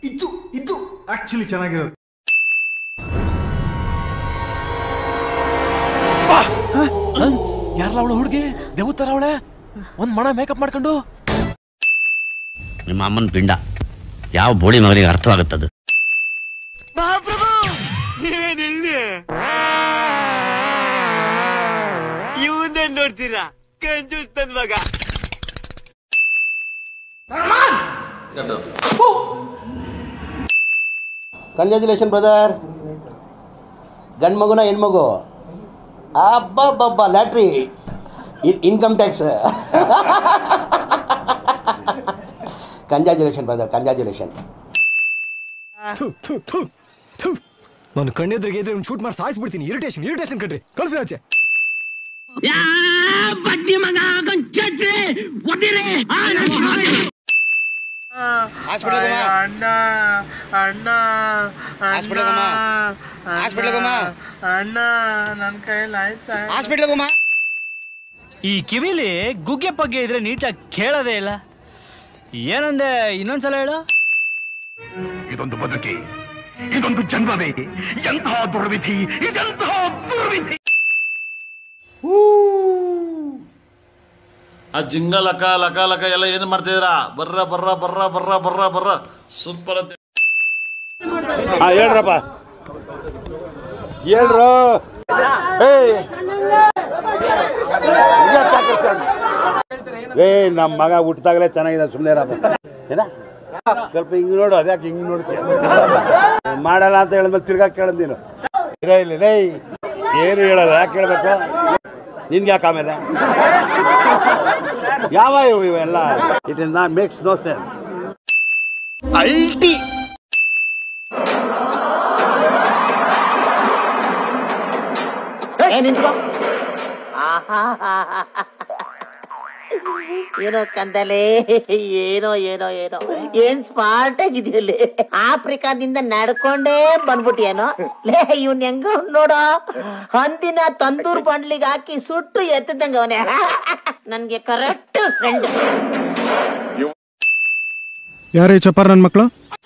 ಇದು ಇದು ಆಕ್ಚುಲಿ ಚೆನ್ನಾಗಿರೋದು ಯಾರಲ್ಲ ಅವಳು ಹುಡುಗಿ ದೇವತರ ಅವಳೆ ಒಂದ್ ಮಣ ಮೇಕಪ್ ಮಾಡ್ಕೊಂಡು ನಿಮ್ಮ ಅಮ್ಮನ ಪಿಂಡ ಯಾವ ಬೋಳಿ ಮಗನಿಗೆ ಅರ್ಥವಾಗುತ್ತದು ಇವನ್ನೇ ನೋಡ್ತೀರಾ ಕಂಜೂಸ್ತನ್ ಮಗ ಕಂಗ್ರ್ಯಾಚುಲೇಷನ್ ಬ್ರದರ್ ಗಂಡು ಮಗುನ ಹೆಣ್ಮಗು ಅಬ್ಬಬ್ಬಬ್ಬ lottery income tax congratulation brother congratulation ನಾನು ಕಣ್ಣೆದ್ರಿಗೆ ಇದ್ರೆ ಒಂದು ಶೂಟ್ ಮಾಡಿ ಸಾಯಿಸ್ಬಿಡ್ತೀನಿ ಇರಿಟೇಷನ್ ಇರಿಟೇಷನ್ ಕಣ್ರಿ ಕಳ್ಸಿ ಆಚೆ ಅಣ್ಣ ಅಣ್ಣ ಅಣ್ಣ ನನ್ನ ಕೈಯಲ್ಲಿ ಆಯ್ತಾ ಈ ಕಿವಿಲಿ ಗುಗ್ಗೆ ಪಗ್ಗೆ ಇದ್ರೆ ನೀಟಾಗಿ ಕೇಳೋದೇ ಇಲ್ಲ ಏನಂದೆ ಇನ್ನೊಂದ್ಸಲ ಹೇಳು ಇದೊಂದು ಬದುಕಿ ಇದೊಂದು ಜನ್ಮವೇ ಎಂತಹ ದುರ್ವಿಧಿ ಇದೆಂತಹ ದುರ್ವಿಧಿ ಆ ಜಿಂಗ ಲಕ ಲಕ ಲಕ ಎಲ್ಲ ಏನು ಮಾಡ್ತಿದ್ದೀರಾ ಬರ್ರ ಬರ್ರ ಬರ್ರ ಬರ್ರ ಬರ್ರ ಬರ್ರ ಸೂಪರ್ ಅಂತ ಹಾಂ ಹೇಳ್ರಪ್ಪ ಹೇಳ್ರು ಏಯ್ ಏ ನಮ್ಮ ಮಗ ಹುಟ್ಟಿದಾಗಲೇ ಚೆನ್ನಾಗಿದೆ ಸುಮ್ಮನೆ ಇರಪ್ಪ ಏನ ಸ್ವಲ್ಪ ಹಿಂಗ್ ನೋಡು ಅದ್ಯಾಕೆ ಹಿಂಗ್ ನೋಡ್ತೀಯ ಮಾಡಲ್ಲ ಅಂತ ಹೇಳಿದ್ಮೇಲೆ ತಿರ್ಗಾ ಕೇಳದ್ ನೀನು ಇರೇ ಇಲ್ಲ ಲೇ ಏನು ಹೇಳಲ್ಲ ಯಾಕೆ ಕೇಳಬೇಕು ನಿನ್ಗೆ ಯಾಕೆ ಆಮೇಲೆ ಯಾವ ಇವು ಇವೆಲ್ಲ it is not makes no sense ಅಲ್ಟಿ ಏನೋ ಕಂದಲೆ ಏನೋ ಏನೋ ಏನೋ ಏನ್ ಸ್ಮಾರ್ಟ್ ಆಗಿದೆಯಲ್ಲಿ ಆಫ್ರಿಕಾದಿಂದ ನಡ್ಕೊಂಡೇ ಬಂದ್ಬಿಟ್ಟಿಯೇನೋ ಲೇ ಇವ್ನ್ ಹೆಂಗ ನೋಡೋ ಹಂದಿನ ತಂದೂರ್ ಬಂಡ್ಲಿಗೆ ಹಾಕಿ ಸುಟ್ಟು ಎತ್ತದಂಗ ಅವನೇ ನನ್ಗೆ ಕರೆಕ್ಟ್ ಫ್ರೆಂಡ್ ಯಾರೇ ಚಪ್ಪಾರ ನನ್ನ ಮಕ್ಕಳು